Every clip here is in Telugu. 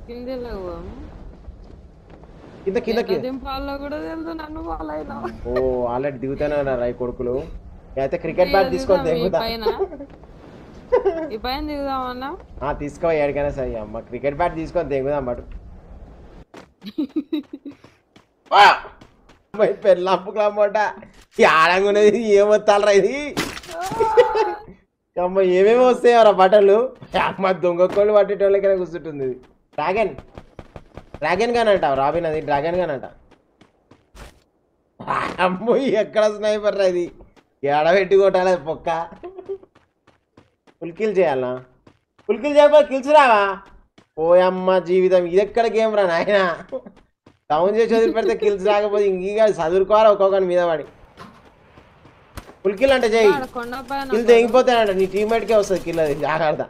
కింది లేవు కింద కింద కింద దింపాల్లో కూడా తెలుసు నన్ను ఫాలో అయినా ఓ ఆల్రెడీ దిగుతానే ఉన్నారు ఈ కొడుకులు అయితే క్రికెట్ బ్యాట్ తీసుకొని ఈ తెగుదా పైన ఈ పైన దిగుదామన్నా ఆ తీసుకో ఎక్కడికైనా సరే అమ్మ క్రికెట్ బ్యాట్ తీసుకొని తెగుదాం బట్ పెళ్ళంపు క్లమ్మట ఆడంగున్నది ఏమొత్తాలరా ఇది అమ్మ ఏమేమి వస్తాయో బట్టలు అమ్మ దొంగ కోళ్ళు పట్టేటోళ్ళకైనా కూర్చుంటుంది ఇది డ్రాగన్ డ్రాగన్ గాన్ అంట రాబిన్ అది డ్రాగన్ గాన్ అంట అమ్మో ఎక్కడ స్నైపర్ రా ఇది ఎడబెట్టి కొట్టాలి పొక్క ఫుల్ కిల్ చేయాలనా ఫుల్ కిల్ చేయకపోతే కిల్స్ రావా ఓయమ్మ జీవితం ఇది ఎక్కడ గేమ్ రా నాయన డౌన్ చేసి వదిలిపెడితే కిల్స్ రాకపోతే ఇంకా చదువుకోవాలి ఒక్కొక్కరి మీద పడి ఫుల్ కిల్ అంటే చేయి ఆడ కొండ పైన కిల్ తెగిపోతానంట నీ టీమ్మేట్కే వస్తుంది కిల్ అది జాగ్రత్త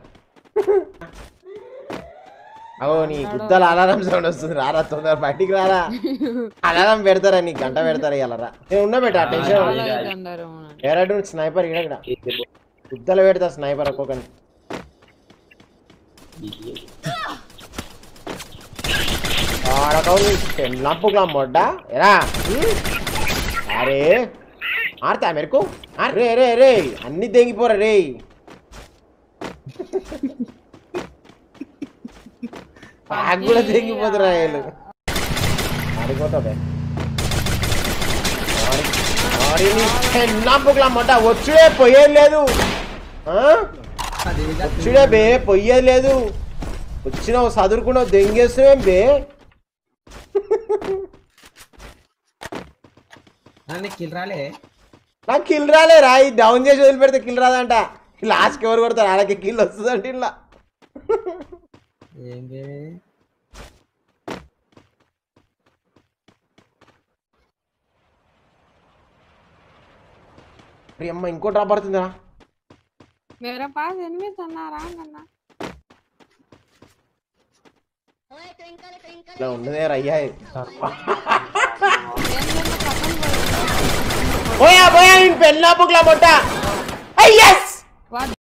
అగో నీ గుద్దల అలారం సౌండ్ వస్తుంది రారా తొందర బయటికి రారా అలారం పెడతారా నీ గంట పెడతారా ఇలా రా నేను ఉన్నా పెట్టా టెన్షన్ ఫాలో అవుతుండారు మనల్ని. ఎరడు స్నైపర్ ఇక్కడ గుద్దలు పెడతా స్నైపర్ ఒక్కొక్కని లంపుకులా మొడ్డ ఎరా ఉమ్. అరే ఆడతా మెరకు రే రే రే అన్ని తెగిపోరా రే నాకు కూడా తెగిపోతురా వీళ్ళు ఆడిపోతావే లంపుకులా మొడ్డ వచ్చుడే పోయేది లేదు ఆ? వచ్చుడే బే పొయ్యేది లేదు వచ్చినావు చదువుకున్నావు దెంగేస్తున్నావేం బే నీకు కిల్ రాలే నాకు కిల్ రాలే రా ఈ డౌన్ చేసి వదిలిపెడితే కిల్ రాదంట లాస్ట్కి ఎవరు కొడతారు వాళ్ళకి కిల్ వస్తుందంట ఇలా ఏం బేబీ అరే అమ్మ ఇంకో డ్రాప్ పడుతుందా मेरे पास एनिमीज అన్నారా అన్న ఇలా ఉన్నదే రయ్యా పోయా పోయా నేను పెళ్ళా బుక్లా మొట్ట ఎస్